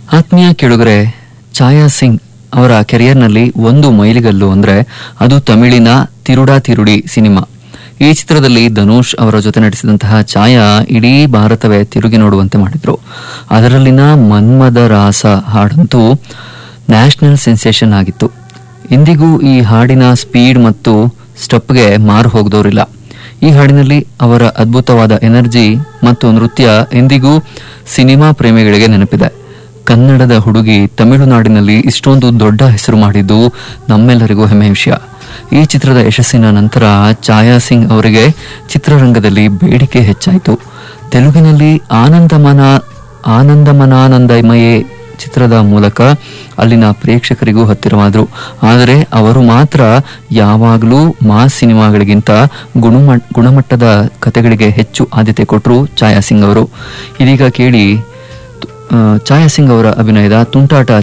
ಆತ್ಮೀಯ ಕೇಳುಗರೆ ಛಾಯಾ ಸಿಂಗ್ ಅವರ ಕೆರಿಯರ್ನಲ್ಲಿ ಒಂದು ಮೈಲಿಗಲ್ಲು ಅಂದ್ರೆ ಅದು ತಮಿಳಿನ ತಿರುಡಾ ತಿರುಡಿ ಸಿನಿಮಾ ಈ ಚಿತ್ರದಲ್ಲಿ ಧನುಷ್ ಅವರ ಜೊತೆ ನಟಿಸಿದಂತಹ ಛಾಯಾ ಇಡೀ ಭಾರತವೇ ತಿರುಗಿ ನೋಡುವಂತೆ ಮಾಡಿದ್ರು ಅದರಲ್ಲಿನ ಮನ್ಮದ ರಾಸ ಹಾಡಂತೂ ನ್ಯಾಷನಲ್ ಸೆನ್ಸೇಷನ್ ಆಗಿತ್ತು ಇಂದಿಗೂ ಈ ಹಾಡಿನ ಸ್ಪೀಡ್ ಮತ್ತು ಸ್ಟೆಪ್ಗೆ ಮಾರು ಹೋಗದವರಿಲ್ಲ ಈ ಹಾಡಿನಲ್ಲಿ ಅವರ ಅದ್ಭುತವಾದ ಎನರ್ಜಿ ಮತ್ತು ನೃತ್ಯ ಇಂದಿಗೂ ಸಿನಿಮಾ ಪ್ರೇಮಿಗಳಿಗೆ ನೆನಪಿದೆ ಕನ್ನಡದ ಹುಡುಗಿ ತಮಿಳುನಾಡಿನಲ್ಲಿ ಇಷ್ಟೊಂದು ದೊಡ್ಡ ಹೆಸರು ಮಾಡಿದ್ದು ನಮ್ಮೆಲ್ಲರಿಗೂ ಹೆಮ್ಮೆ ವಿಷಯ ಈ ಚಿತ್ರದ ಯಶಸ್ಸಿನ ನಂತರ ಛಾಯಾ ಸಿಂಗ್ ಅವರಿಗೆ ಚಿತ್ರರಂಗದಲ್ಲಿ ಬೇಡಿಕೆ ಹೆಚ್ಚಾಯಿತು ತೆಲುಗಿನಲ್ಲಿ ಆನಂದಮನ ಆನಂದಮನಾನಂದಮಯೇ ಚಿತ್ರದ ಮೂಲಕ ಅಲ್ಲಿನ ಪ್ರೇಕ್ಷಕರಿಗೂ ಹತ್ತಿರವಾದರು ಆದರೆ ಅವರು ಮಾತ್ರ ಯಾವಾಗಲೂ ಮಾಸ್ ಸಿನಿಮಾಗಳಿಗಿಂತ ಗುಣಮ ಗುಣಮಟ್ಟದ ಕಥೆಗಳಿಗೆ ಹೆಚ್ಚು ಆದ್ಯತೆ ಕೊಟ್ಟರು ಛಾಯಾ ಸಿಂಗ್ ಅವರು ಇದೀಗ ಕೇಳಿ ಆ, ಛಾಯಾ ಸಿಂಗ್ ಅವರ ಅಭಿನಯದ ತುಂಟಾಟ